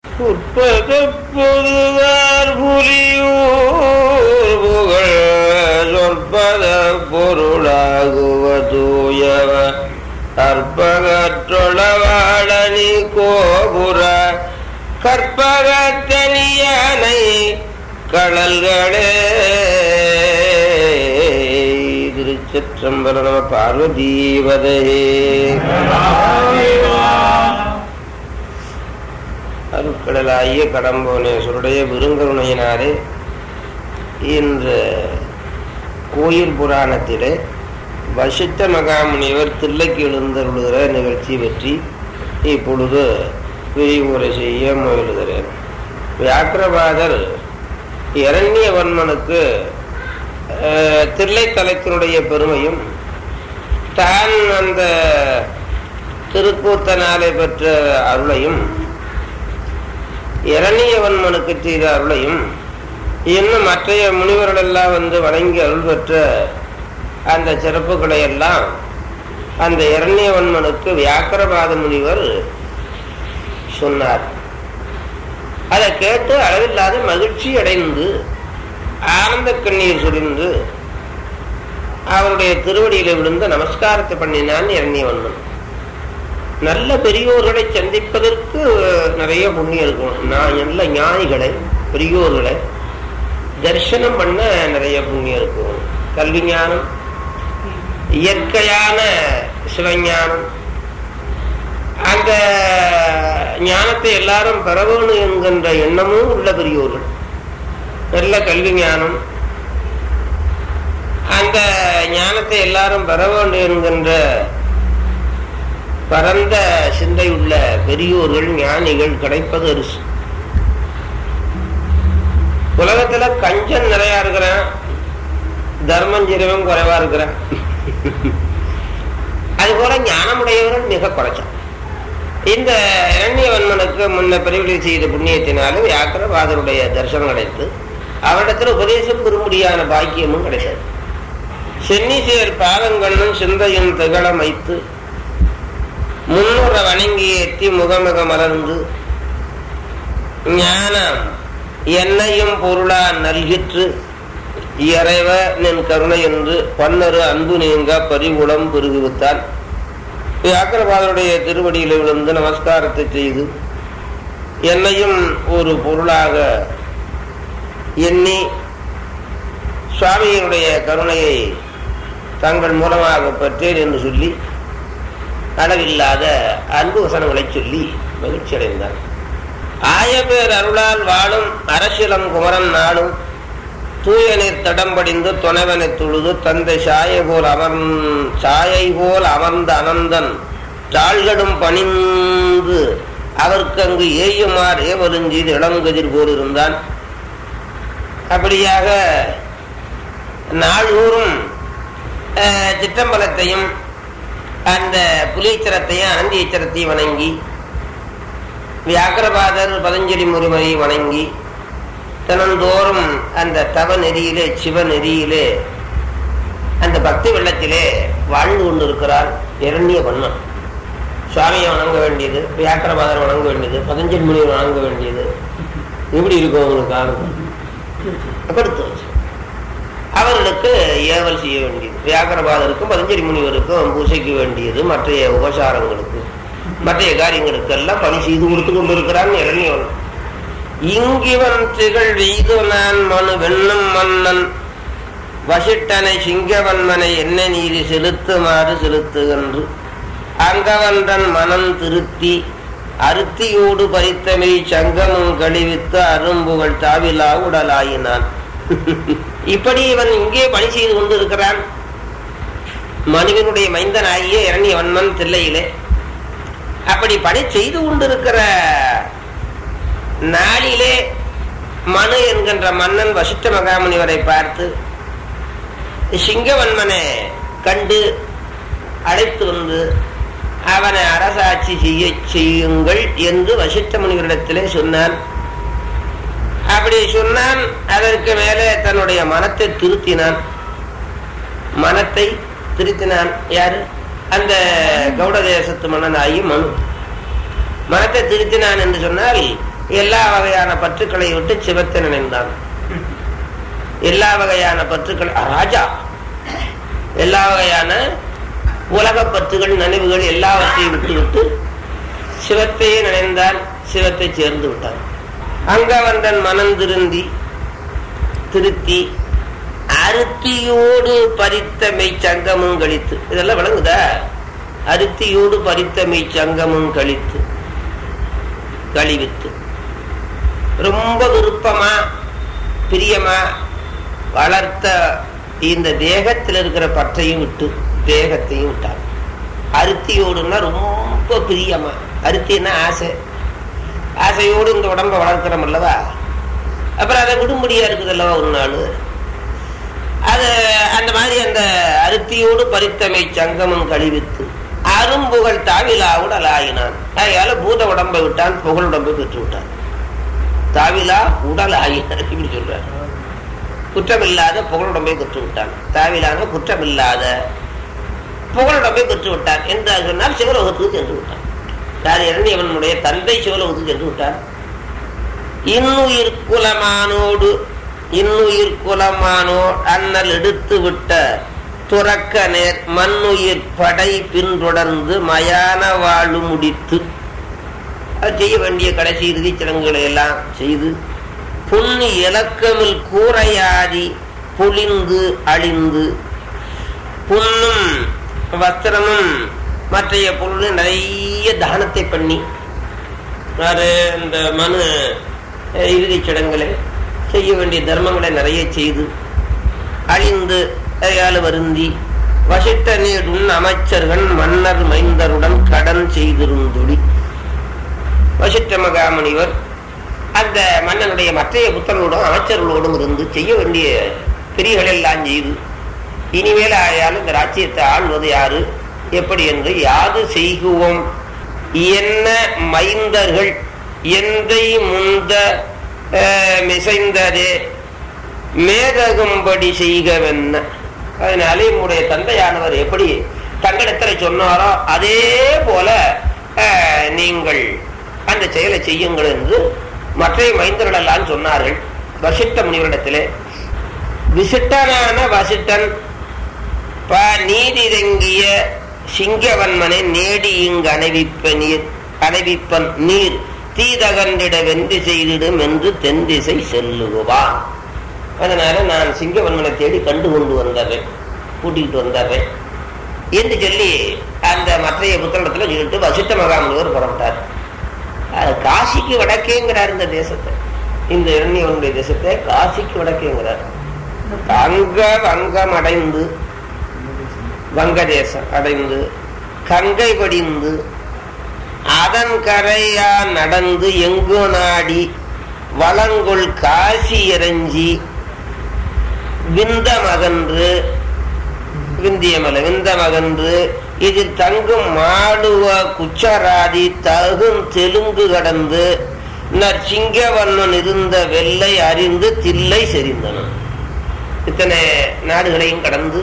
உற்பத பொதுவார் புலியூர் புகழ் சொற்பத பொருளாகுவ தூயவ அற்பகற்றொளவாழனி கோபுர கற்பகத்தனியனை கடல்களே திருச்சிற்றம்பல நம பார்வதீவதே அருட்கடலாகிய கடம்போனேஸ்வருடைய விருங்கருணையினாலே இன்று கோயில் புராணத்திலே வசித்த மகாமுனிவர் தில்லைக்கு எழுந்தருளுகிற நிகழ்ச்சி பற்றி இப்பொழுது விரிவுரை செய்ய முயலுகிறேன் வியாக்கிரபாதர் இரண்யவன்மனுக்கு அஹ், தில்லைத்தலத்தினுடைய பெருமையும் தான் அந்த திருக்கூத்தனாலே பெற்ற அருளையும் இரணியவன்மனுக்கு செய்த அருளையும் இன்னும் மற்றைய முனிவர்கள் எல்லாம் வந்து வணங்கி அருள் பெற்ற அந்த சிறப்புகளை எல்லாம் அந்த இரண்யவன்மனுக்கு வியாக்கரபாத முனிவர் சொன்னார் அதை கேட்டு அளவில்லாத மகிழ்ச்சி அடைந்து ஆனந்த கண்ணீர் சுரிந்து அவருடைய திருவடியில விழுந்து நமஸ்காரத்தை பண்ணினான் இரண்யவன்மன் நல்ல பெரியோர்களை சந்திப்பதற்கு நிறைய புண்ணியம் இருக்கும் நான் நல்ல ஞானிகளை பெரியோர்களை தரிசனம் பண்ண நிறைய புண்ணியம் இருக்கும் கல்வி ஞானம் இயற்கையான சிவஞானம் அந்த ஞானத்தை எல்லாரும் பெற வேணும் என்கின்ற எண்ணமும் உள்ள பெரியோர்கள் நல்ல கல்வி ஞானம் அந்த ஞானத்தை எல்லாரும் பெற வேண்டும் என்கின்ற பரந்த சிந்தை உள்ள பெரியோர்கள் ஞானிகள் கிடைப்பது அரிசி உலகத்துல கஞ்சன் நிறைய இருக்கிறான் தர்மம் செய்றவன் குறைவா இருக்கிறான் அது போல ஞானமுடையவர்கள் மிக குறைச்சான் இந்த இரண்யவன்மனுக்கு முன்ன பிரிவிலை செய்த புண்ணியத்தினாலும் வியாக்கிரபாதருடைய தரிசனம் கிடைத்து அவரிடத்துல உபதேசம் பெறும்படியான பாக்கியமும் கிடைச்சது சென்னிசேர் பாதங்கண்ணும் சிந்தையும் திகழமைத்து முன்னுற வணங்கி ஏற்றி முகமுக மலர்ந்து ஞானம் என்னையும் பொருளா நல்கிற்று இறைவ நின் கருணை என்று பன்னரு அன்பு நீங்க பரிகுளம் பெருகுவித்தான் வியாக்கரபாதருடைய திருவடியில் விழுந்து நமஸ்காரத்தை செய்து என்னையும் ஒரு பொருளாக எண்ணி சுவாமியினுடைய கருணையை தங்கள் மூலமாக பெற்றேன் என்று சொல்லி அளவில்லாத அன்பு வசனங்களை சொல்லி மகிழ்ச்சி அடைந்தார் ஆயபேர் அருளால் வாழும் அரசியலம் குமரன் நாளும் தூய நீர் தடம்படிந்து துணைவனை தொழுது தந்தை சாயை போல் அமர்ந் சாயை போல் அமர்ந்த அனந்தன் தாள்கடும் பணிந்து அவருக்கு அங்கு ஏயுமார் ஏவருஞ்செய்து இளங்கதிர் போல் இருந்தான் அப்படியாக நாள்தோறும் அஹ், சிற்றம்பலத்தையும் அந்த புலியச்சரத்தையும் அனந்தியச்சரத்தையும் வணங்கி வியாக்கிரபாதர் பதஞ்சலி முருகனை வணங்கி தினந்தோறும் அந்த தவ நெறியிலே சிவ நெறியிலே அந்த பக்தி வெள்ளத்திலே வாழ்ந்து கொண்டிருக்கிறார் இரண்டிய வண்ணன் சுவாமியை வணங்க வேண்டியது வியாக்கிரபாதர் வணங்க வேண்டியது பதஞ்சலி முனிவர் வணங்க வேண்டியது எப்படி இருக்கும் உங்களுக்கு ஆர்வம் அடுத்து அவர்களுக்கு ஏவல் செய்ய வேண்டியது வியாக்கரபாதருக்கும் பதஞ்சலி முனிவருக்கும் பூசைக்கு வேண்டியது மற்றைய உபசாரங்களுக்கு மற்றைய காரியங்களுக்கு எல்லாம் பணி செய்து கொடுத்து கொண்டிருக்கிறான் இறங்கியவன் இங்கிவன் திகழ் வீது நான் மனு வெண்ணும் மன்னன் வசிட்டனை சிங்கவன்மனை என்ன நீதி செலுத்துமாறு செலுத்துகின்று அங்கவன்றன் மனம் திருத்தி அருத்தியோடு பறித்தமை சங்கமும் கழிவித்து அரும்புகள் தாவிலா உடலாயினான் இப்படி இவன் இங்கே பணி செய்து கொண்டிருக்கிறான் மனுவினுடைய மைந்தனாகிய இரணியவன்மன் தில்லையிலே அப்படி பணி செய்து கொண்டிருக்கிற நாளிலே மனு என்கின்ற மன்னன் வசிஷ்ட மகாமுனிவரை பார்த்து சிங்கவன்மனை கண்டு அழைத்து வந்து அவனை அரசாட்சி செய்ய செய்யுங்கள் என்று வசிஷ்ட முனிவரிடத்திலே சொன்னான் அப்படி சொன்னான் அதற்கு மேலே தன்னுடைய மனத்தை திருத்தினான் மனத்தை திருத்தினான் யாரு அந்த கௌட தேசத்து மன்னனாகி மனு மனத்தை திருத்தினான் என்று சொன்னால் எல்லா வகையான பற்றுக்களை விட்டு சிவத்தை நினைந்தான் எல்லா வகையான பற்றுக்கள் அ, ராஜா எல்லா வகையான உலக பற்றுகள் நினைவுகள் எல்லாவற்றையும் விட்டு விட்டு சிவத்தையே நினைந்தான் சிவத்தை சேர்ந்து விட்டான் அங்கவந்தன் மனம் திருந்தி திருத்தி அருத்தியோடு பறித்த மெய்ச்சங்கமும் கழித்து இதெல்லாம் விளங்குதா அருத்தியோடு பறித்த மெய்ச்சங்கமும் கழித்து கழிவித்து ரொம்ப விருப்பமா பிரியமா வளர்த்த இந்த தேகத்தில் இருக்கிற பற்றையும் விட்டு தேகத்தையும் விட்டார் அருத்தியோடுன்னா ரொம்ப பிரியமா அருத்தின்னா ஆசை ஆசையோடு இந்த உடம்ப வளர்க்கிறோம் அல்லவா அப்புறம் அதை விடும்படியா இருக்குது அல்லவா ஒரு நாள் அது அந்த மாதிரி அந்த அருத்தியோடு பறித்தமை சங்கமும் கழிவித்து அரும்புகள் தாவிலாவோடு அலாயினான் அதனால பூத உடம்பை விட்டான் புகழ் உடம்பை பெற்று விட்டான் தாவிலா உடல் ஆயினான் இப்படி சொல்றார் குற்றமில்லாத புகழுடம்பை பெற்று விட்டான் தாவிலான குற்றமில்லாத புகழுடம்பை பெற்று விட்டான் என்று சொன்னால் சிவலோகத்துக்கு சென்று விட்டான் யார் இரண்டியவனுடைய தந்தை சிவலோகத்துக்கு சென்று விட்டான் இன்னுயிர் குலமானோடு இன்னுயிர் குலமானோ அண்ணல் எடுத்து விட்ட துறக்க நேர் மண்ணுயிர் படை பின்தொடர்ந்து மயான வாழு முடித்து அது செய்ய வேண்டிய கடைசி இறுதிச் சடங்குகளை எல்லாம் செய்து புண்ணி இலக்கமில் கூரையாதி புளிந்து அழிந்து புண்ணும் வஸ்திரமும் மற்றைய பொருள் நிறைய தானத்தை பண்ணி அது இந்த மனு அஹ், இறுதிச் சடங்குகளை செய்ய வேண்டிய தர்மங்களை நிறைய செய்து அழிந்து அதையால் வருந்தி வசிட்ட நீடுன் அமைச்சர்கள் மன்னர் மைந்தருடன் கடன் செய்திருந்துடி வசிட்ட மகாமுனிவர் அந்த மன்னனுடைய மற்றைய புத்தர்களோடும் அமைச்சர்களோடும் இருந்து செய்ய வேண்டிய பிரிகள் எல்லாம் செய்து இனிமேல் ஆயாலும் இந்த ராஜ்யத்தை ஆள்வது யாரு எப்படி என்று யாது செய்குவோம் என்ன மைந்தர்கள் எந்தை முந்த அஹ், மிசைந்ததே மேதகும்படி செய்கவென்ன அதனால நம்முடைய தந்தையானவர் எப்படி தங்களிடத்தில் சொன்னாரோ அதே போல அஹ், நீங்கள் அந்த செயலை செய்யுங்கள் என்று மற்ற மைந்தர்கள் எல்லாம் சொன்னார்கள் வசிட்ட முனிவரிடத்திலே விசிட்டனான வசிட்டன் ப நீதி தங்கிய சிங்கவன்மனை நேடி இங்கு அணைவிப்ப நீர் அணைவிப்பன் நீர் தீதகண்டிட வெந்து செய்திடும் என்று தென் திசை செல்லுவான் அதனால நான் சிங்கவன்மனை தேடி கண்டு கொண்டு வந்தர்றேன் கூட்டிகிட்டு வந்தர்றேன் என்று சொல்லி அந்த மற்றைய புத்தகத்துல சொல்லிட்டு வசிட்ட மகாமுனிவர் புறப்பட்டார் அது காசிக்கு வடக்கேங்கிறார் இந்த தேசத்தை இந்த இரண்யவனுடைய தேசத்தை காசிக்கு வடக்கேங்கிறார் அங்க வங்கம் அடைந்து வங்கதேசம் அடைந்து கங்கை படிந்து அதன் கரையா நடந்து எங்கு நாடி வளங்குள் காசி இறஞ்சி விந்த மகன்று விந்தியமலை விந்த மகன்று இதில் தங்கும் மாடுவ குச்சராதி தகும் தெலுங்கு கடந்து நற்சிங்கவண்ணன் இருந்த வெள்ளை அறிந்து தில்லை செறிந்தனன் இத்தனை நாடுகளையும் கடந்து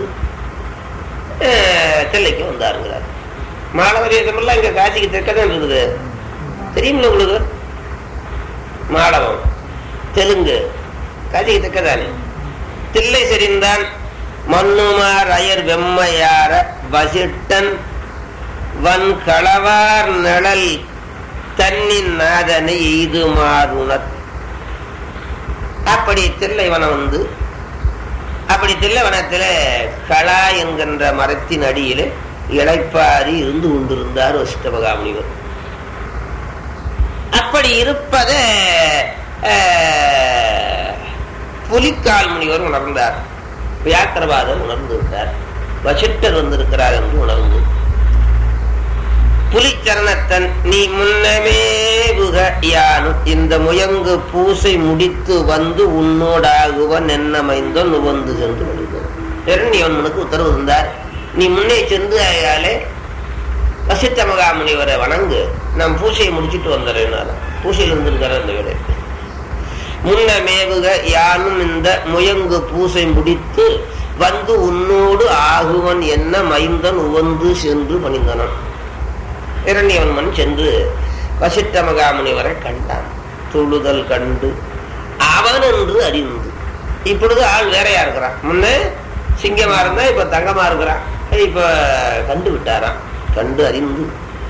அஹ், தில்லைக்கு வந்தாருங்கிறார் மாணவர் தேசமெல்லாம் இங்க காசிக்கு தெற்கதான் இருக்குது தெரியுமில்ல உங்களுக்கு மாளவம் தெலுங்கு காசிக்கு தெற்கதானே தில்லை செறிந்தான் மண்ணுமார் அயர் வெம்மையார வசிட்டன் வன் களவார் நிழல் தன்னின் நாதனை எய்துமாறுணர் அப்படி தில்லைவனம் வந்து அப்படி தில்லைவனத்துல களா என்கின்ற மரத்தின் அடியிலே இளைப்பாரி இருந்து கொண்டிருந்தார் வசிஷ்ட மகாமுனிவர் அப்படி இருப்பத அஹ், புலிக்கால் முனிவர் உணர்ந்தார் வியாக்கிரவாதர் உணர்ந்து விட்டார் வசிட்டர் வந்திருக்கிறார் என்று உணர்ந்து புலிச்சரணத்தன் நீ முன்னமே புக யானும் இந்த முயங்கு பூசை முடித்து வந்து உன்னோடாகுவன் என்னமைந்தோ நுவந்து சென்று முடிந்தது இரண்டியவனுக்கு உத்தரவு இருந்தார் நீ முன்னே சென்று அயாலே வசித்த மகாமுனிவரை வணங்கு நான் பூசையை முடிச்சிட்டு வந்துடுறேன் பூசையில் இருந்திருக்கிற அந்த வேலை முன்னமேவுக யானும் இந்த முயங்கு பூசை முடித்து வந்து உன்னோடு ஆகுவன் என்ன மைந்தன் உவந்து சென்று பணிந்தனன் இரண்டியவன்மன் சென்று வசிட்ட மகாமுனிவரை கண்டான் தொழுதல் கண்டு அவன் என்று அறிந்து இப்பொழுது ஆள் வேறையா இருக்கிறான் முன்ன சிங்கமா இருந்தா இப்ப தங்கமா இருக்கிறான் இப்ப கண்டு விட்டாராம் கண்டு அறிந்து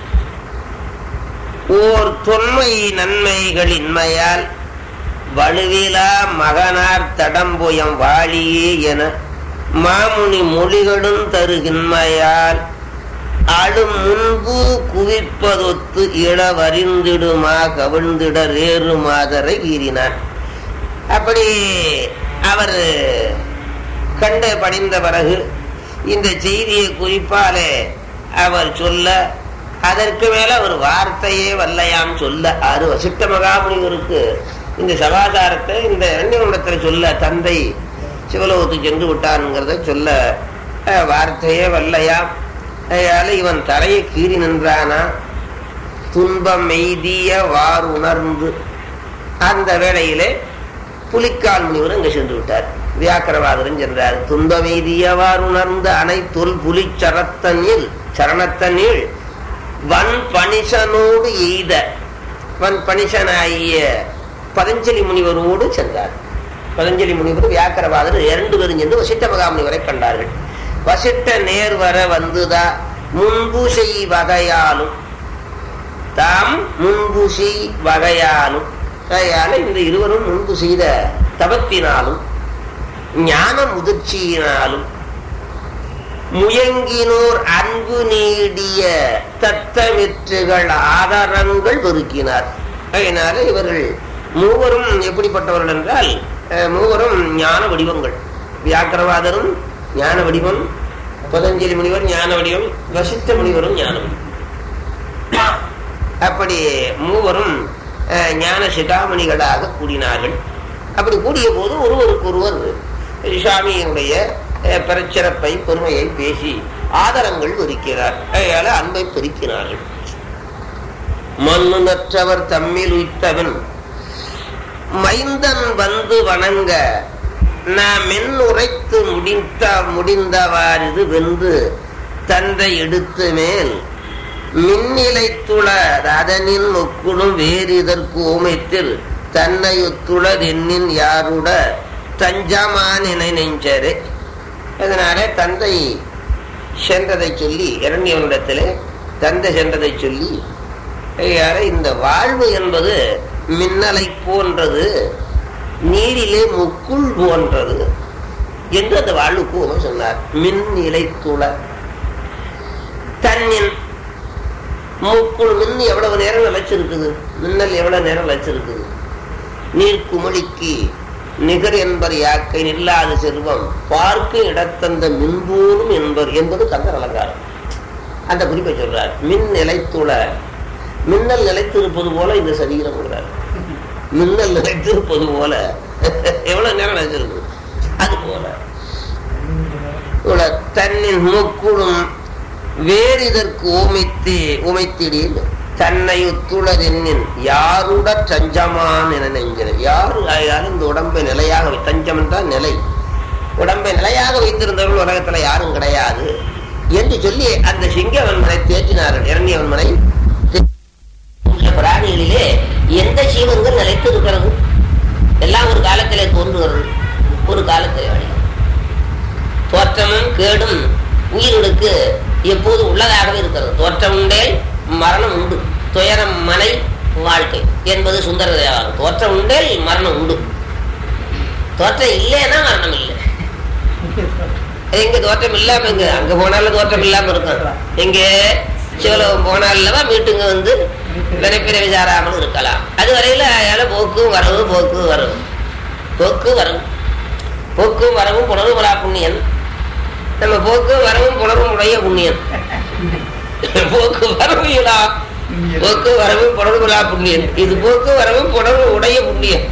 ஓர் தொன்மை நன்மைகள் இன்மையால் வலுவிலா மகனார் தடம்புயம் வாழியே என மாமுனி மொழிகளும் தருகின்மையால் அழும் முன்பு குவிப்பதொத்து இளவறிந்திடுமா கவிழ்ந்திடர் ஏறு மாதரை கீறினான் அப்படி அவர் கண்டு படிந்த பிறகு இந்த செய்தியை குறிப்பாலே அவர் சொல்ல அதற்கு மேல ஒரு வார்த்தையே வல்லையாம் சொல்ல ஆறு வசிட்ட மகாமுனிவருக்கு இந்த சமாச்சாரத்தை இந்த இரண்டியத்தில் சொல்ல தந்தை சிவலோகத்துக்கு சென்று விட்டான்ங்கிறத சொல்ல அஹ், வார்த்தையே வல்லையாம் அதனால இவன் தலையை கீறி நின்றானா துன்பம் எய்திய வார் உணர்ந்து அந்த வேளையிலே புலிக்கால் முனிவர் அங்கு சென்று விட்டார் வியாக்கரவாதரும் சென்றார் துன்பம் எய்தியவார் உணர்ந்த அனைத்துல் புலி சரத்தனில் சரணத்தனில் வன் பணிஷனோடு எய்த வன் பணிஷனாகிய பதஞ்சலி முனிவரோடு சென்றார் பதஞ்சலி முனிவர் வியாக்கரவாதர் இரண்டு பேரும் சென்று வசிட்ட மகாமுனிவரை கண்டார்கள் வசிட்ட நேர் வர வந்துதா முன்பு செய் வகையாலும் தாம் முன்பு செய் வகையாலும் கையால இந்த இருவரும் முன்பு செய்த தவத்தினாலும் ஞான முதிர்ச்சியினாலும் முயங்கினோர் அன்பு நீடிய தத்தமிற்றுகள் ஆதாரங்கள் பெருக்கினார் அதனால இவர்கள் மூவரும் எப்படிப்பட்டவர்கள் என்றால் அஹ், மூவரும் ஞான வடிவங்கள் வியாக்கரவாதரும் ஞான வடிவம் பதஞ்சலி முனிவர் ஞான வடிவம் வசித்த முனிவரும் ஞான வடிவம் அப்படி மூவரும் அஹ், ஞான சிகாமணிகளாக கூடினார்கள் அப்படி கூடிய போது ஒருவருக்கு ஒருவர் சுவாமியினுடைய அஹ், பிரச்சிறப்பை பெருமையை பேசி ஆதரங்கள் பெருக்கிறார் அதனால அன்பை பெருக்கினார்கள் மண்ணு நற்றவர் தம்மில் உய்த்தவன் மைந்தன் வந்து வணங்க நாம் மென் உரைத்து முடிந்த முடிந்தவாறு வென்று தந்தை எடுத்து மேல் மின்னிலைத்துள அதனின் ஒக்குடும் வேறு இதற்கு ஓமைத்தில் தன்னையுத்துளர் எண்ணின் யாருட தஞ்சமானினை நெஞ்சரே அதனால தந்தை சென்றதை சொல்லி இரண்டியவனிடத்திலே தந்தை சென்றதை சொல்லி ஐயார இந்த வாழ்வு என்பது மின்னலை போன்றது நீரிலே முக்குள் போன்றது என்று அந்த வாழ்வுக்கு உமை சொன்னார் மின் இலைத்துள தன்னின் மூக்குள் மின் எவ்வளவு நேரம் நிலைச்சிருக்குது மின்னல் எவ்வளவு நேரம் நிலைச்சிருக்குது நீர் குமிழிக்கு நிகர் என்பர் யாக்கை நில்லாத செல்வம் பார்க்க இடத்தந்த மின்போலும் என்பர் என்பது கந்தர் அலங்காரம் அந்த குறிப்பை சொல்றார் மின் நிலைத்துள மின்னல் நிலைத்திருப்பது போல இந்த சரீரம் சொல்றார் மின்னல் நிலைத்திருப்பது போல எவ்வளவு நேரம் நினைச்சிருக்கு அது போல இவ்வளவு தன்னின் மூக்குடும் வேறு இதற்கு உமைத்து உமைத்திடில் தன்னை உத்துளர் எண்ணின் யாருட தஞ்சமான் என நெஞ்சினர் யாரு ஆயாலும் இந்த உடம்பை நிலையாக வை- தஞ்சம் என்றால் நிலை உடம்பை நிலையாக வைத்திருந்தவர்கள் உலகத்துல யாரும் கிடையாது என்று சொல்லி அந்த சிங்கவன்மனை தேற்றினார்கள் இரண்டியவன்மனை உள்ள பிராணிகளிலே எந்த சீவன்கள் நிலைத்து இருக்கிறது எல்லாம் ஒரு காலத்திலே தோன்றுகிறது ஒரு காலத்திலே அழியும் தோற்றமும் கேடும் உயிர்களுக்கு எப்போது உள்ளதாகவே இருக்கிறது தோற்றம் உண்டே மரணம் உண்டு துயரம் மனை வாழ்க்கை என்பது சுந்தர தேவாரம் தோற்றம் உண்டே மரணம் உண்டு தோற்றம் இல்லைன்னா மரணம் இல்லை எங்க தோற்றம் இல்லாம எங்க அங்க போனாலும் தோற்றம் இல்லாம இருக்கும் எங்க சிவலோகம் போனாலும் வீட்டுங்க வந்து வினைப்பிறவி சாராமல் இருக்கலாம் அது வரையில அயால போக்கு வரவு போக்கு வரவு போக்கு வரவு போக்கும் வரவும் புணர்வு வரா புண்ணியன் நம்ம போக்கு வரவும் புணர்வும் உடைய புண்ணியன் போக்கு வரவு இலா போக்கு வரவும் புணர்வு விழா புண்ணியன் இது போக்கு வரவும் புணர்வு உடைய புண்ணியன்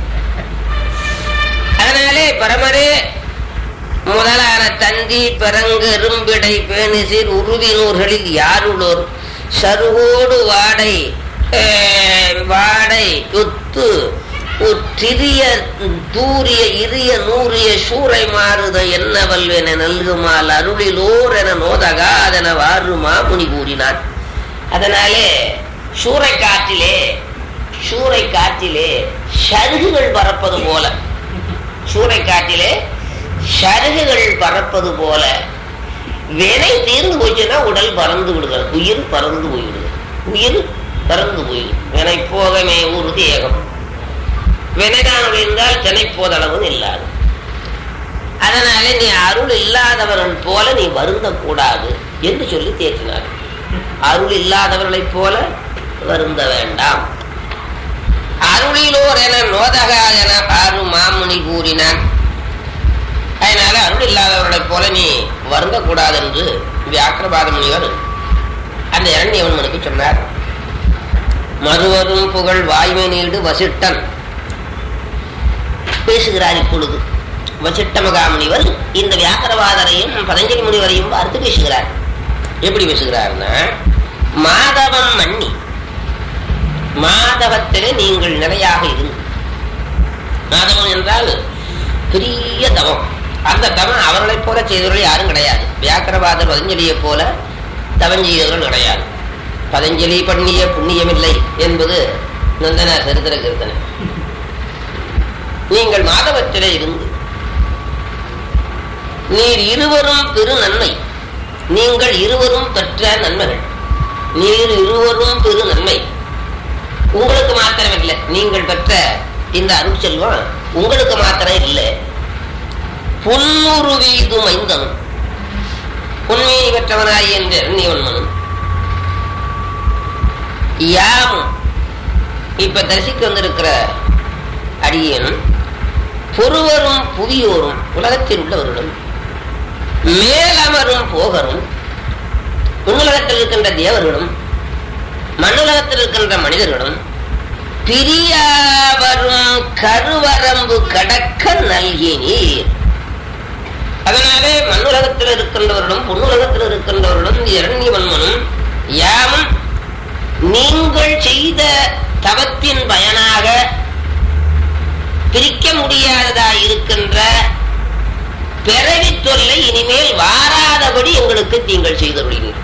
அதனாலே பரமரே முதலான தந்தி பிறங்கு எறும்பிடை பேணிசீர் உருவினூர்களில் யாருளோர் சருகோடு வாடை அஹ், வாடை ஒத்து திரிய தூரிய இரிய நூறிய சூறை மாறுத என்ன வல்வென நல்குமால் அருளிலோர் என நோதகா அதென வாருமா முனி கூறினார் அதனாலே சூறை காற்றிலே சூறை காற்றிலே சருகுகள் பறப்பது போல சூறை காற்றிலே சருகுகள் பறப்பது போல வினை தீர்ந்து போச்சுன்னா உடல் பறந்து விடுகிறது உயிர் பறந்து போய்விடுது உயிர் பறந்து போயிடும் வினை போகமே உறுதி ஏகம் வினைதான் விழுந்தால் தினை போதளவும் இல்லாது அதனால நீ அருள் இல்லாதவர்கள் போல நீ வருந்த கூடாது என்று சொல்லி தேற்றினார் அருள் இல்லாதவர்களைப் போல வருந்த வேண்டாம் அருளிலோர் என நோதகா என ஆறு மாமுனி கூறினான் அதனால அருள் இல்லாதவர்களைப் போல நீ வருந்த கூடாது என்று வியாக்கிரபாத முனிவர் அந்த இரண்யவன்மனுக்கு சொன்னார் மறுவரும் புகழ் வாய்மை நீடு வசிட்டன் பேசுகிறார் இப்பொழுது வசிட்ட மகாமுனிவர் இந்த வியாக்கரவாதரையும் பதஞ்சலி முனிவரையும் பார்த்து பேசுகிறார் எப்படி பேசுகிறார்னா மாதவம் மன்னி மாதவத்திலே நீங்கள் நிலையாக இருந்து மாதவம் என்றால் பெரிய தவம் அந்த தவம் அவர்களைப் போல செய்தவர்கள் யாரும் கிடையாது வியாக்கரவாதர் பதஞ்சலியைப் போல தவம் செய்தவர்கள் கிடையாது பதஞ்சலி பண்ணிய புண்ணியமில்லை என்பது நந்தன சரித்திர கீர்த்தனை நீங்கள் மாதவத்திலே இருந்து நீர் இருவரும் பெரு நன்மை நீங்கள் இருவரும் பெற்ற நன்மைகள் நீர் இருவரும் பெரு நன்மை உங்களுக்கு மாத்திரம் இல்லை நீங்கள் பெற்ற இந்த அருள் செல்வம் உங்களுக்கு மாத்திரம் இல்லை புன்னுரு வீது மைந்தனும் உண்மையை பெற்றவனாய் என்ற எண்ணியவன்மனும் யாமும் இப்ப தரிசிக்க வந்திருக்கிற அடியனும் பொறுவரும் புவியோரும் உலகத்தில் உள்ளவர்களும் மேலமரும் போகரும் உன்னுலகத்தில் இருக்கின்ற தேவர்களும் மண்ணுலகத்தில் இருக்கின்ற மனிதர்களும் பிரியாவரும் கருவரம்பு கடக்க நல்கினீர் அதனாலே மண்ணுலகத்தில் இருக்கின்றவர்களும் பொன்னுலகத்தில் இருக்கின்றவர்களும் இரண்யவன்மனும் யாமும் நீங்கள் செய்த தவத்தின் பயனாக பிரிக்க முடியாததா இருக்கின்ற பிறவி தொல்லை இனிமேல் வாராதபடி எங்களுக்கு நீங்கள் செய்தருளினீர்கள்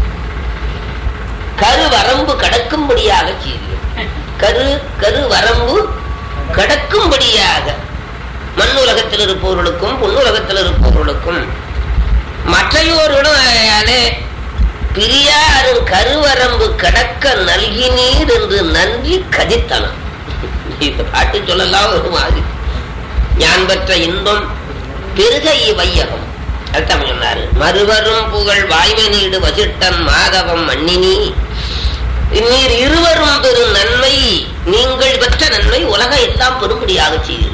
கரு வரம்பு கடக்கும்படியாக செய்தீர்கள் கரு கரு வரம்பு கடக்கும்படியாக மண்ணுலகத்தில் இருப்பவர்களுக்கும் பொன்னுலகத்தில் இருப்பவர்களுக்கும் மற்றையோர்களும் அதே பிரியாரும் கருவரம்பு கடக்க நல்கினீர் என்று நன்றி கதித்தனம் இந்த பாட்டு சொல்லலாம் ஒரு மாதிரி ஞான் பெற்ற இன்பம் பெருக இவ்வையகம் அர்த்தம் சொன்னாரு மறுவரும் புகழ் வாய்மை நீடு வசிட்டன் மாதவம் மண்ணினி நீர் இருவரும் பெறும் நன்மை நீங்கள் பெற்ற நன்மை உலகம் எல்லாம் பெரும்படியாக செய்தீர்கள்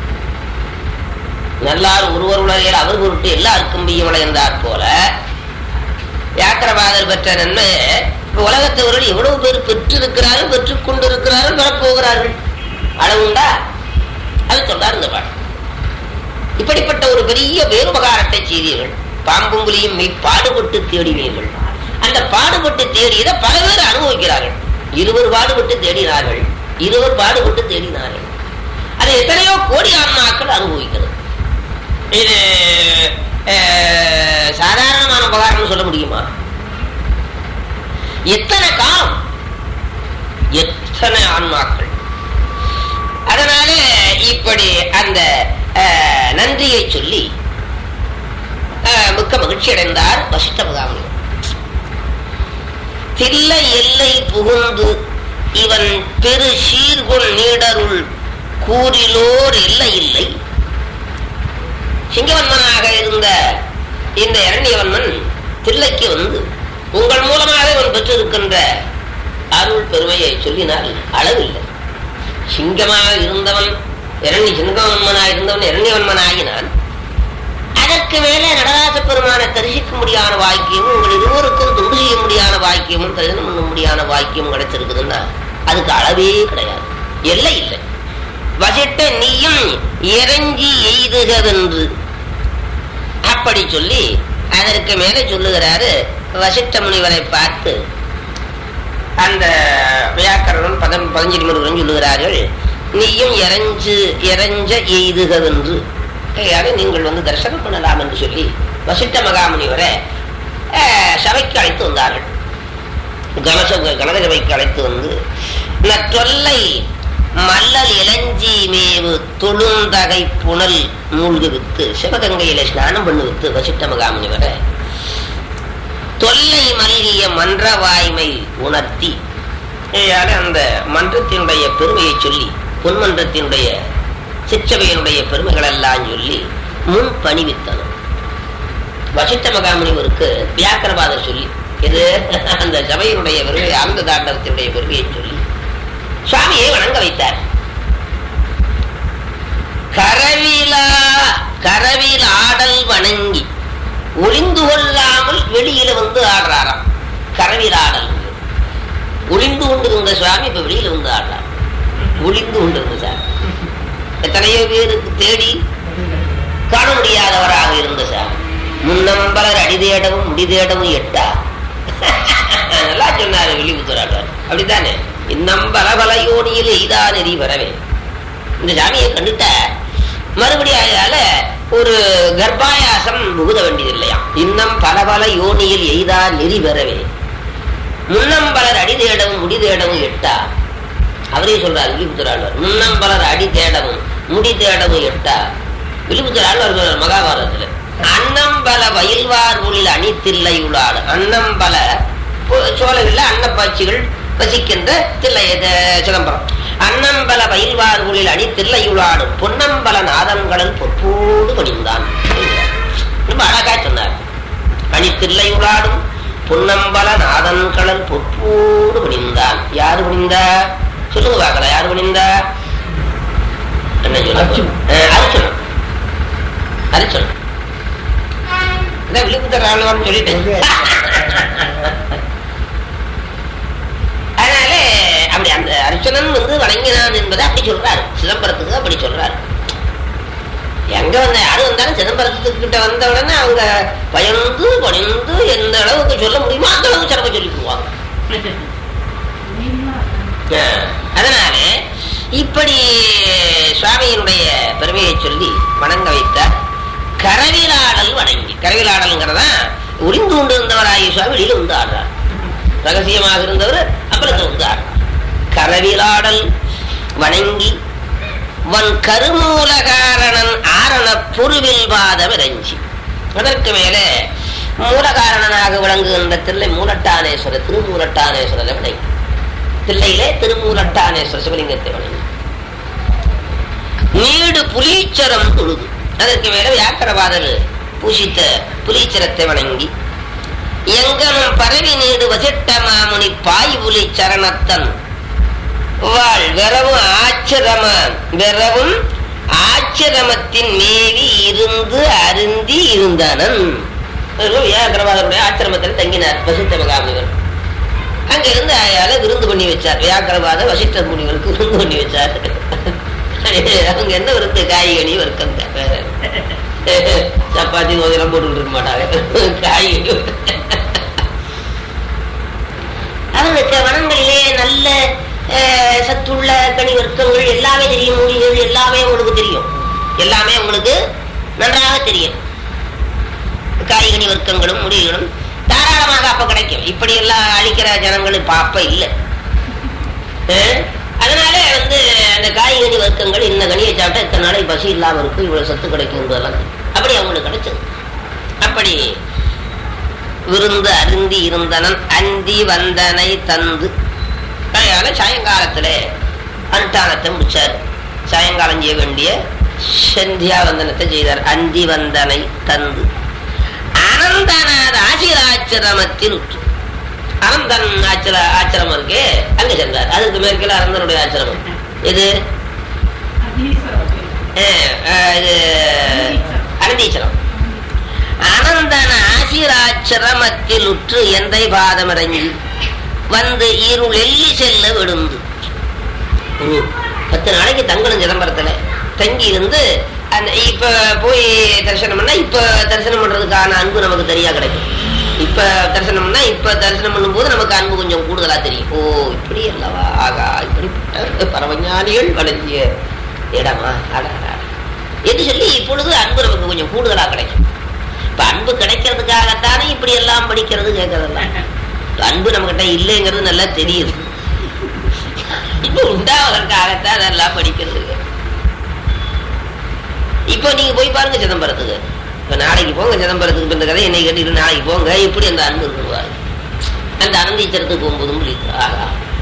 நல்லார் ஒருவர் உலகில் அவர் பொருட்டு எல்லாருக்கும் பிய்யமலை என்றார் போல வியாக்கரவாதர் பெற்ற நன்மை இப்ப உலகத்தவர்கள் எவ்வளவு பேர் பெற்றிருக்கிறார்கள் பெற்றுக் கொண்டிருக்கிறார்கள் பெறப்போகிறார்கள் அளவுண்டா அது சொல்றார் இந்த பாட்டு இப்படிப்பட்ட ஒரு பெரிய வேறுபகாரத்தை செய்தீர்கள் பாம்பும் புலியும் மெய் பாடுபட்டு தேடினீர்கள் அந்த பாடுபட்டு தேடியதை பல பேர் அனுபவிக்கிறார்கள் இருவர் பாடுபட்டு தேடினார்கள் இருவர் பாடுபட்டு தேடினார்கள் அதை எத்தனையோ கோடி ஆன்மாக்கள் அனுபவிக்கிறது இது அஹ், சாதாரணமான உபகாரம்னு சொல்ல முடியுமா எத்தனை காலம் எத்தனை ஆன்மாக்கள் அதனால இப்படி அந்த அஹ், நன்றியை சொல்லி அஹ், மிக்க மகிழ்ச்சி அடைந்தார் வசிஷ்ட முகாமி தில்லை எல்லை புகுந்து இவன் பெரு சீர்கொள் நீடருள் கூறிலோர் எல்லை இல்லை சிங்கவன்மனாக இருந்த இந்த இரண்டியவன்மன் தில்லைக்கு வந்து உங்கள் மூலமாக இவன் பெற்றிருக்கின்ற அருள் பெருமையை சொல்லினால் அளவில்லை சிங்கமாக இருந்தவன் இரண்டி சிங்கவன்மனாக இருந்தவன் இரண்டியவன்மனாகினான் அதற்கு மேலே நடராச பெருமானை தரிசிக்க முடியாத வாக்கியமும் உங்கள் இருவருக்கும் துண்டு செய்ய முடியாத வாக்கியமும் தரிசனம் பண்ண முடியாத வாக்கியமும் கிடைச்சிருக்குதுன்னா அதுக்கு அளவே கிடையாது எல்லை இல்லை வசிட்ட நீயும் இறங்கி எய்துகவென்று அப்படி சொல்லி அதற்கு மேலே சொல்லுகிறாரு வசிட்ட முனிவரை பார்த்து அந்த வியாக்கரணம் பதம் பதஞ்சலி முனிவரும் சொல்லுகிறார்கள் நீயும் இறஞ்சு இறஞ்ச எய்துகவென்று ஆகையாலே நீங்கள் வந்து தரிசனம் பண்ணலாம் என்று சொல்லி வசிட்ட மகாமுனிவரை அஹ், சபைக்கு அழைத்து வந்தார்கள் கனச கனக சபைக்கு அழைத்து வந்து தொல்லை மல்லல் இளஞ்சி மேவு தொழுந்தகை புனல் மூழ்கு வித்து சிவகங்கையில ஸ்நானம் பண்ணு வித்து வசிட்ட மகாமுனி வர தொல்லை மல்கிய மன்ற வாய்மை உணர்த்தி ஏயால அந்த மன்றத்தினுடைய பெருமையை சொல்லி பொன்மன்றத்தினுடைய சிற்றவையினுடைய பெருமைகள் எல்லாம் சொல்லி முன் பணிவித்தனர் வசிட்ட மகாமுனிவருக்கு வியாக்கரபாதர் சொல்லி இது அந்த சபையினுடைய பெருமை ஆழ்ந்த தாண்டவத்தினுடைய பெருமையை சொல்லி சுவாமியை வணங்க வைத்தார் கரவிலா கரவில் ஆடல் வணங்கி ஒளிந்து கொள்ளாமல் வெளியில வந்து ஆடுறாராம் கரவில் ஆடல் ஒளிந்து கொண்டிருந்த சுவாமி இப்ப வெளியில வந்து ஆடுறார் ஒளிந்து கொண்டிருந்த சார் எத்தனையோ பேருக்கு தேடி காண முடியாதவராக இருந்த சார் முன்னம்பலர் அடிதேடவும் முடிதேடவும் எட்டா நல்லா சொன்னாரு வெளிபுத்தராட்டார் அப்படித்தானே இன்னம் பல பல யோனியில் எய்தா நெறி வரவே இந்த சாமியை கண்டுட்ட மறுபடியும் அதால ஒரு கர்ப்பாயாசம் புகுத வேண்டியது இல்லையா இன்னும் பல பல யோனியில் எய்தா நெறி வரவே முன்னம் பலர் அடி தேடவும் முடி தேடவும் எட்டா அவரே சொல்றார் விழிபுத்தராழ்வார் முன்னம் பலர் அடி தேடவும் முடி தேடவும் எட்டா விழிபுத்தராழ்வார் சொல்றார் மகாபாரதத்துல அன்னம்பல வயல்வார் ஊழில் அணித்தில்லை உளாடு அன்னம்பல சோழவில்ல அன்னப்பாட்சிகள் வசிக்கின்ற தில்லை இது சிதம்பரம் அன்னம்பல வயல்வார் ஊழில் அணித்தில்லை உளாடும் பொன்னம்பல நாதன்களில் பொற்போடு பணிந்தான் ரொம்ப அழகா சொன்னார் அணித்தில்லை உளாடும் பொன்னம்பல நாதன்களல் பொற்போடு பணிந்தான் யாரு பணிந்தா சொல்லுங்க பார்க்கல யாரு பணிந்தா என்ன சொல்ல அரிச்சனம் அரிச்சனம் விழுப்புத்தர் ஆழ்வார்னு சொல்லிட்டேன் அதனால அப்படி அந்த அர்ச்சனன் வந்து வணங்கினான் என்பதை அப்படி சொல்றாரு சிதம்பரத்துக்கு அப்படி சொல்றாரு எங்க வந்த யாரு வந்தாலும் சிதம்பரத்துக்கு கிட்ட வந்த உடனே அவங்க பயந்து பணிந்து எந்த அளவுக்கு சொல்ல முடியுமோ அந்த அளவுக்கு சிறப்ப சொல்லி போவாங்க அதனால இப்படி சுவாமியினுடைய பெருமையை சொல்லி வணங்க வைத்தார் கரவிலாடல் வணங்கி கரவிலாடல்ங்கிறதா உரிந்து கொண்டு இருந்தவராகிய சுவாமி வெளியில வந்து ஆடுறார் ரகசியமாக இருந்தவர் அப்புறத்தில் வந்து ஆடுறார் கரவிலாடல் வணங்கி வன் கருமூலகாரணன் ஆரண பொருவில் பாதம் இறைஞ்சி அதற்கு மேலே மூலகாரணனாக விளங்குகின்ற தில்லை மூலட்டானேஸ்வரர் திருமூலட்டானேஸ்வரரை வணங்கி தில்லையிலே திருமூலட்டானேஸ்வரர் சிவலிங்கத்தை வணங்கி நீடு புலீச்சரம் தொழுது அதற்கு மேல வியாக்கரவாதர் பூசித்த புலீச்சரத்தை வணங்கி எங்கனும் பரவி நீடு வசிட்ட மாமுனி பாய் புலி சரணத்தன் வாழ் வெறவும் ஆச்சிரம வெறவும் ஆச்சிரமத்தின் மேவி இருந்து அருந்தி இருந்தனன் வியாக்கரவாதருடைய ஆச்சிரமத்தில் தங்கினார் வசித்த மகாமுனிவர் அங்கிருந்து அயால விருந்து பண்ணி வச்சார் வியாக்கரவாத வசிட்ட முனிவருக்கு விருந்து பண்ணி வச்சார் அவங்க என்ன விருந்து காய்கனி வர்க்கம் வேற சப்பாத்தி மோதிரம் போட்டு இருக்க மாட்டாங்க காய்கறி அவங்க வனங்களிலே நல்ல சத்துள்ள கனி வர்க்கங்கள் எல்லாமே தெரியும் மூலிகைகள் எல்லாமே உங்களுக்கு தெரியும் எல்லாமே உங்களுக்கு நன்றாக தெரியும் காய்கனி வர்க்கங்களும் மூலிகைகளும் தாராளமாக அப்ப கிடைக்கும் இப்படி எல்லாம் அழிக்கிற ஜனங்கள் இப்ப அப்ப இல்லை அதனால வந்து அந்த காய்கறி வர்க்கங்கள் இந்த கனியை சாப்பிட்டா இத்தனை நாளைக்கு பசி இல்லாம இருக்கும் இவ்வளவு சத்து கிடைக்கும் அப்படி அவங்களுக்கு கிடைச்சது அப்படி விருந்து அருந்தி இருந்தனன் அந்தி வந்தனை தந்து அதனால சாயங்காலத்துல அனுஷ்டானத்தை முடிச்சார் சாயங்காலம் செய்ய வேண்டிய சந்தியா வந்தனத்தை செய்தார் அந்தி வந்தனை தந்து அனந்தநாத ஆசிராச்சிரமத்தில் உற்று அனந்தன் ஆச்சர ஆச்சிரமம் இருக்கு அங்க சென்றார் அதுக்கு மேற்கில் அனந்தனுடைய ஆச்சிரமம் இது இது அனந்தீச்சரம் அனந்தன ஆசிராச்சிரமத்தில் உற்று எந்தை பாதமிறங்கி வந்து இருள் எள்ளி செல்ல விழுந்து ஒரு பத்து நாளைக்கு தங்கணும் சிதம்பரத்துல தங்கி இருந்து அந்த இப்ப போய் தரிசனம் பண்ணா இப்ப தரிசனம் பண்றதுக்கான அன்பு நமக்கு தெரியா கிடைக்கும் இப்ப தரிசனம் பண்ணா இப்ப தரிசனம் பண்ணும்போது நமக்கு அன்பு கொஞ்சம் கூடுதலா தெரியும் ஓ இப்படி அல்லவா ஆகா இப்படிப்பட்ட பரவஞானிகள் வளர்ச்சிய இடமா அடா என்று சொல்லி இப்பொழுது அன்பு நமக்கு கொஞ்சம் கூடுதலா கிடைக்கும் இப்ப அன்பு கிடைக்கிறதுக்காகத்தானே இப்படி எல்லாம் படிக்கிறது கேட்கறதெல்லாம் அன்பு நம்ம கிட்ட இல்லைங்கிறது நல்லா தெரியுது இப்ப உண்டாவதற்காகத்தான் அதெல்லாம் படிக்கிறது இப்போ நீங்க போய் பாருங்க சிதம்பரத்துக்கு இப்ப நாளைக்கு போங்க சிதம்பரத்துக்கு இப்ப இந்த கதை என்னை கேட்டு நாளைக்கு போங்க எப்படி அந்த அன்பு இருக்குவாரு அந்த அனந்தீச்சரத்துக்கு போகும்போதும் புரியுது ஆகா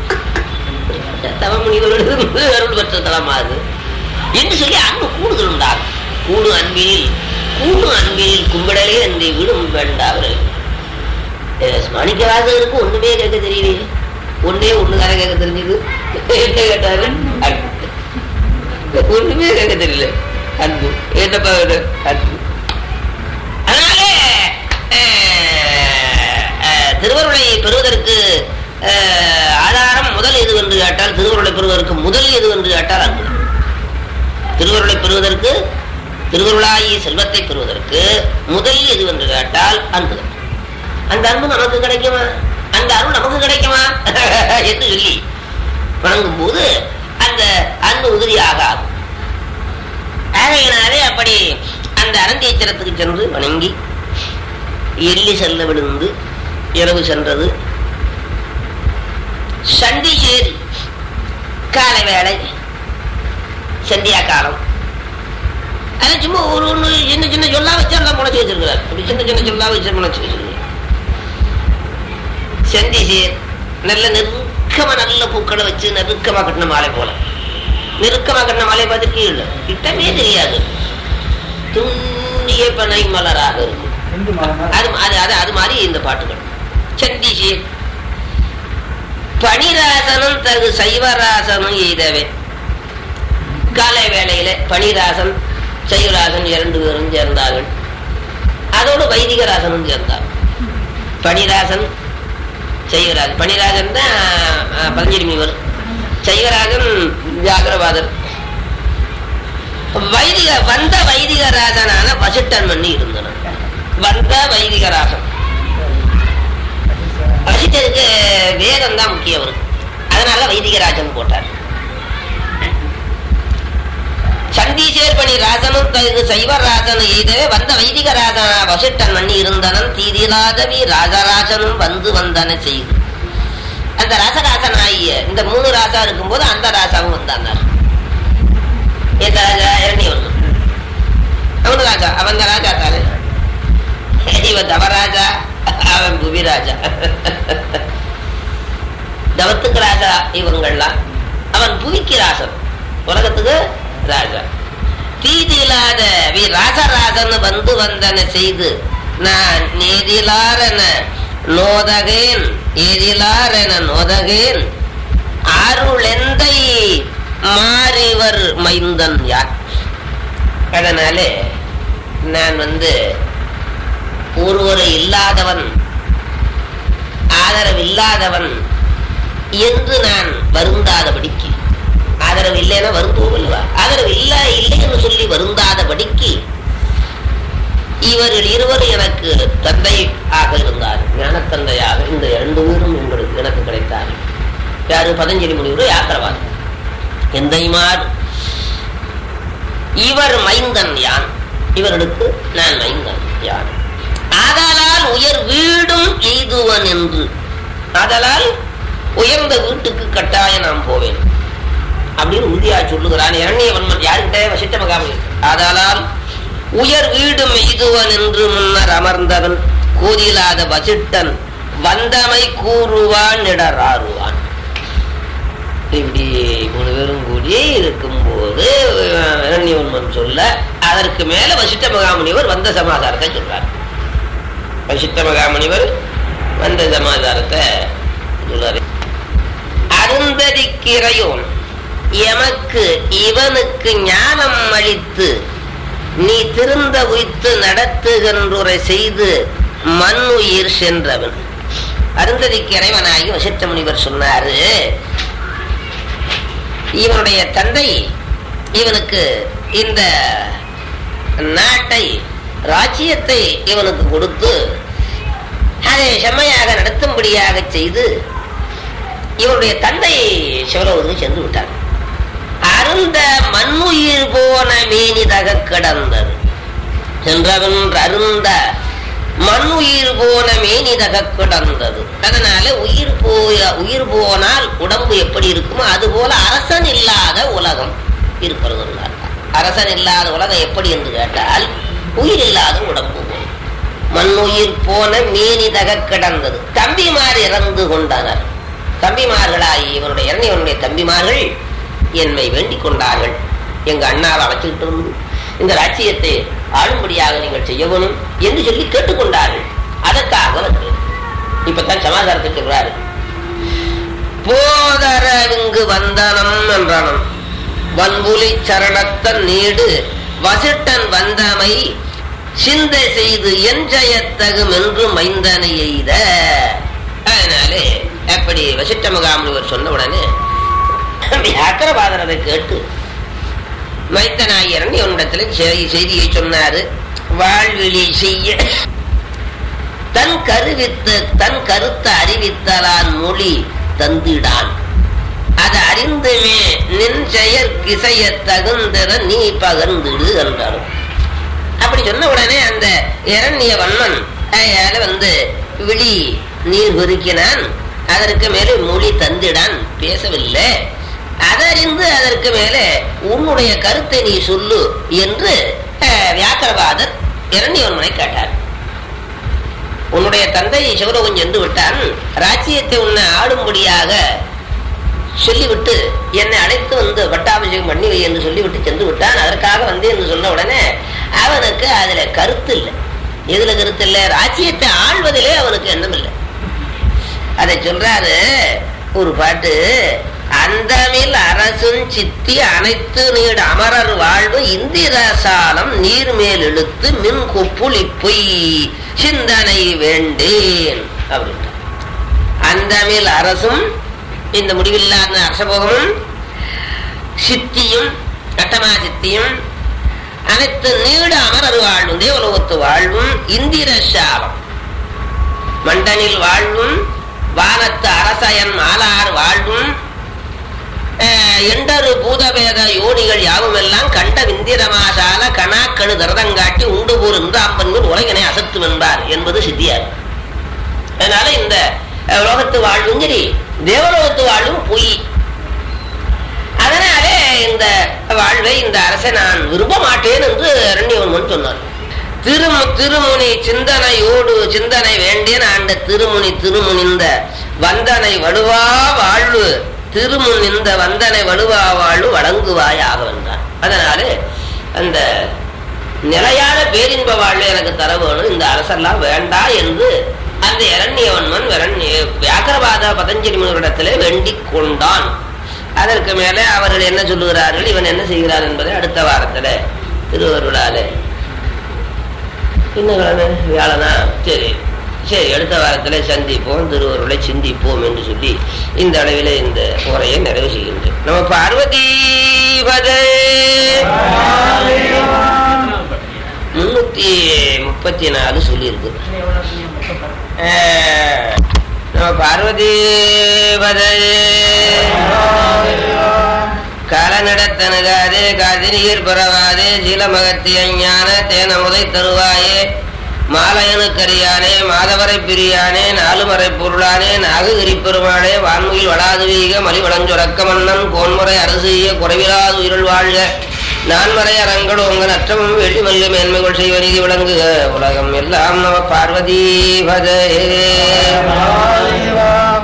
தவமுனிகளோடு அருள் பெற்ற தலமா அது என்று சொல்லி அன்பு கூடுதல் உண்டாகும் கூடு அன்பினில் கூடு அன்பினில் கும்பிடலே என்று விடும் வேண்டாவர்கள் மாணிக்கவாசகருக்கு ஒண்ணுமே கேட்க தெரியலையே ஒன்னே ஒண்ணு தானே கேட்க தெரிஞ்சது என்ன கேட்டாரு அன்பு ஒண்ணுமே கேட்க தெரியல அன்பு என்னப்பா வேணும் அன்பு அதனாலே அஹ், அஹ், திருவருளை பெறுவதற்கு அஹ், ஆதாரம் முதல் எது என்று கேட்டால் திருவருளை பெறுவதற்கு முதல் எது என்று கேட்டால் அன்பு திருவருளை பெறுவதற்கு திருவருளாகிய செல்வத்தை பெறுவதற்கு முதல் எது என்று கேட்டால் அன்பு அந்த அன்பு நமக்கு கிடைக்குமா அந்த அருள் நமக்கு கிடைக்குமா என்று சொல்லி வணங்கும் போது அந்த அன்பு உதிரியாக ஆகும் ஆகையினாலே அப்படி அந்த அரங்கேச்சரத்துக்கு சென்று வணங்கி எள்ளி செல்ல விழுந்து இரவு சென்றது சண்டி சேரி காலை வேலை சந்தியா காலம் அது சும்மா ஒரு ஒன்று சின்ன சின்ன சொல்லா வச்சு எல்லாம் முளைச்சி வச்சிருக்கிறார் அப்படி சின்ன சின்ன சொல்லா வச்சு முளைச்சி வச்சிருக்கிறார் செந்தி சேர் நல்ல நெருக்கமா நல்ல பூக்களை வச்சு நெருக்கமா கட்டின மாலை போல நெருக்கமா கட்டின மாலை பார்த்துருக்கீங்க கிட்டமே தெரியாது துண்ணிய பனை மலராக இருக்கும் அது அது அது அது மாதிரி இந்த பாட்டுகள் சண்டி சேர் பணிராசனும் தகு சைவராசனும் எய்தவே காலை வேளையில பணிராசன் சைவராசன் இரண்டு பேரும் சேர்ந்தார்கள் அதோடு வைதிகராசனும் சேர்ந்தார் பணிராசன் சைவராஜன் பணிராஜன் தான் அஹ், பதஞ்சலி முனிவர் சைவராஜன் வியாகரவாதர் வைதிக வந்த வைதிகராஜனான வசிட்டன் பண்ணி இருந்தனர் வந்த வைதிகராசன் வசிட்டருக்கு வேதம் தான் முக்கியம் அவருக்கு அதனால வைதிகராஜன் போட்டார் சண்டீசேர் பணி ராசனும் தகு சைவராசன் எய்தவே வந்த வைதிக ராஜனா வசிட்டன் மண்ணி இருந்தனன் தீதிலாதவி ராஜராஜனும் வந்து வந்தன செய்து அந்த ராசராசன் ஆகிய இந்த மூணு ராசா இருக்கும்போது அந்த ராசாவும் வந்தாங்க எந்த ராஜா இரண்டி ஒண்ணு அவனு ராஜா அவன் தான் ராஜா தானே இவன் தவராஜா அவன் புவிராஜா தவத்துக்கு ராஜா இவங்கள்லாம் அவன் புவிக்கு ராசன் உலகத்துக்கு ராஜா தீதிலாத வி ராசராசன் வந்து வந்தன செய்து நான் நேதிலாரன நோதகேன் ஏதிலாரென நோதகேன் அருளெந்தை மாறிவர் மைந்தன் யார் அதனாலே நான் வந்து ஒருவரை இல்லாதவன் ஆதரவு இல்லாதவன் என்று நான் வருந்தாதபடிக்கு ஆதரவு இல்லைன்னா வருந்துவோம் இல்லவா ஆதரவு இல்ல இல்லைன்னு சொல்லி வருந்தாதபடிக்கு இவர்கள் இருவரும் எனக்கு தந்தை ஆக இருந்தார் ஞானத்தந்தையாக இந்த இரண்டு பேரும் உங்களுக்கு எனக்கு கிடைத்தார் யாரு பதஞ்சலி முனிவர் யாத்திரவாதம் எந்தைமார் இவர் மைந்தன் யான் இவர்களுக்கு நான் மைந்தன் யான் ஆதலால் உயர் வீடும் எய்துவன் என்று ஆதலால் உயர்ந்த வீட்டுக்கு கட்டாயம் நான் போவேன் அப்படின்னு உறுதியா சொல்லுகிறான் இரண்யவன்மன் யாருக்கிட்ட வசிட்ட மகாமணி ஆதலால் உயர் வீடும் எய்துவன் என்று முன்னர் அமர்ந்தவன் கூதிலாத வசிட்டன் வந்தமை கூறுவான் இடராறுவான் இப்படி மூணு பேரும் கூடி இருக்கும்போது இரண்யவன்மன் சொல்ல அதற்கு மேல வசிட்ட மகாமுனிவர் வந்த சமாதானத்தை சொல்றார் வசிட்ட மகாமுனிவர் வந்த சமாதானத்தை சொல்றாரு அருந்ததிக்கிறையோன் எமக்கு இவனுக்கு ஞானம் அளித்து நீ திருந்த உய்த்து நடத்துகின்றுரை செய்து மண் உயிர் சென்றவன் அருந்ததிக்கு இறைவனாகி வசிட்ட முனிவர் சொன்னாரு இவனுடைய தந்தை இவனுக்கு இந்த நாட்டை ராஜ்யத்தை இவனுக்கு கொடுத்து அதை செம்மையாக நடத்தும்படியாக செய்து இவருடைய தந்தை சிவலோகத்துக்கு சென்று விட்டார் அருந்த மண்ணுயிர் போன மேனிதக கிடந்தது சென்றவன் அருந்த மண் உயிர் போன மேனிதக கிடந்தது அதனால உயிர் போய உயிர் போனால் உடம்பு எப்படி இருக்குமோ அது போல அரசன் இல்லாத உலகம் இருக்கிறது அரசன் இல்லாத உலகம் எப்படி என்று கேட்டால் உயிர் இல்லாத உடம்பு போல். மண் உயிர் போன மேனிதக கிடந்தது தம்பிமார் இறந்து கொண்டனர் தம்பிமார்களாகி இவனுடைய இறந்தவனுடைய தம்பிமார்கள் என்னை வேண்டிக் கொண்டார்கள் எங்க அண்ணாவை அழைச்சிக்கிட்டு வந்து இந்த ராஜ்யத்தை ஆளும்படியாக நீங்கள் செய்ய வேணும் என்று சொல்லி கேட்டுக்கொண்டார்கள் அதற்காக வந்து இப்பதான் சமாதானத்தை சொல்றாரு போதர இங்கு வந்தனம் என்றானம் வன்புலி சரணத்தன் நீடு வசிட்டன் வந்தமை சிந்தை செய்து எஞ்சயத்தகும் என்று மைந்தனை எய்த அதனாலே அப்படி வசிட்ட முகாமுனிவர் சொன்ன உடனே வியாக்கரபாதரதை கேட்டு மைத்தனாயரன் இவனிடத்துல செய்- செய்தியை சொன்னாரு வாழ்விழி செய்ய தன் கருவித்து தன் கருத்தை அறிவித்தலான் மொழி தந்திடான் அது அறிந்துமே நின் செயற் கிசைய தகுந்தத நீ பகர்ந்திடு என்றாலும் அப்படி சொன்ன உடனே அந்த இரண்ய வன்மன் அயால வந்து விழி நீர் பெருக்கினான் அதற்கு மேலே மொழி தந்திடான் பேசவில்லை அதறிந்து அதற்கு மேலே உன்னுடைய கருத்தை நீ சொல்லு என்று அஹ், வியாக்கரவாதர் இரண்யவன்மனை கேட்டார் உன்னுடைய தந்தை சிவரோகன் சென்று விட்டான் ராஜ்யத்தை உன்னை ஆடும்படியாக சொல்லிவிட்டு என்னை அழைத்து வந்து பட்டாபிஷேகம் பண்ணி வை என்று சொல்லிவிட்டு சென்று விட்டான் அதற்காக வந்து என்று சொன்ன உடனே அவனுக்கு அதுல கருத்து இல்லை எதுல கருத்து இல்லை ராஜ்யத்தை ஆள்வதிலே அவனுக்கு எண்ணம் இல்லை அதை சொல்றாரு ஒரு பாட்டு அந்தமில் அரசும் சித்தி அனைத்து நீடு அமரர் வாழ்வு இந்திரசாலம் நீர்மேல் இழுத்து மின் கொப்புளி பொய் சிந்தனை வேண்டேன் அப்படின்ட்டு அந்தமில் அரசும் இந்த முடிவில்லாத அரசபோகமும் சித்தியும் கட்டமா சித்தியும் அனைத்து நீட அமரர் வாழ்வும் தேவலோகத்து வாழ்வும் இந்திர சாலம் மண்டனில் வாழ்வும் வானத்து அரசயன் மாலார் வாழ்வும் அஹ், எண்டரு பூதவேத யோனிகள் யாவும் எல்லாம் கண்ட விந்திரமாசால கணாக்கணு தரதங்காட்டி உண்டு போர் இந்தாம்பன்கள் உலகினை அசத்தும் என்பார் என்பது சித்தியார் அதனால இந்த அஹ், உலகத்து வாழ்வும் சரி தேவலோகத்து வாழ்வும் பொய் அதனாலே இந்த வாழ்வை இந்த அரசை நான் விரும்ப மாட்டேன் என்று இரண்யவன்மன் சொன்னார் திருமு திருமுனி சிந்தனையோடு சிந்தனை வேண்டேன் ஆண்ட திருமுனி திருமுனிந்த வந்தனை வலுவா வாழ்வு திருமுனிந்த வந்தனை வலுவா வாழ்வு வழங்குவாயாக வென்றார் அதனாலே அந்த நிலையான பேரின்ப வாழ்வை எனக்கு தர வேணும் இந்த அரசெல்லாம் வேண்டா என்று அந்த இரண்யவன்மன் விரண்ய வியாக்கரவாத பதஞ்சலி முனிவரிடத்திலே வேண்டிக் கொண்டான் அதற்கு மேலே அவர்கள் என்ன சொல்லுகிறார்கள் இவன் என்ன செய்கிறார் என்பதை அடுத்த வாரத்துல திருவருளாலே என்ன கிழமை வியாழனா சரி சரி அடுத்த வாரத்துல சந்திப்போம் திருவருளை சிந்திப்போம் என்று சொல்லி இந்த அளவில் இந்த உரையை நிறைவு செய்கின்றேன் நம்ம பார்வதி பதே முன்னூத்தி முப்பத்தி நாலு சொல்லியிருக்கு அஹ், நம்ம பார்வதி பதே காலநடத்தனுகாதே காதிரியில் பிறவாதே சீலமகத்திய ஞான தேன முதை தருவாயே மாலையனுக்கரியானே மாதவரை பிரியானே நாலுமறை பொருளானே நாகுகிரி பெருமானே வான்முகில் வளாது வீக மலிவளஞ்சுரக்க மன்னன் கோன்முறை அரசிய குறைவிலாது உயிரல் வாழ்க நான்மறை அரங்கள் உங்கள் அற்றமும் வெள்ளி மல்ல மேன்மைகள் செய்வ நீதி விளங்குக உலகம் எல்லாம் நம பார்வதி பதே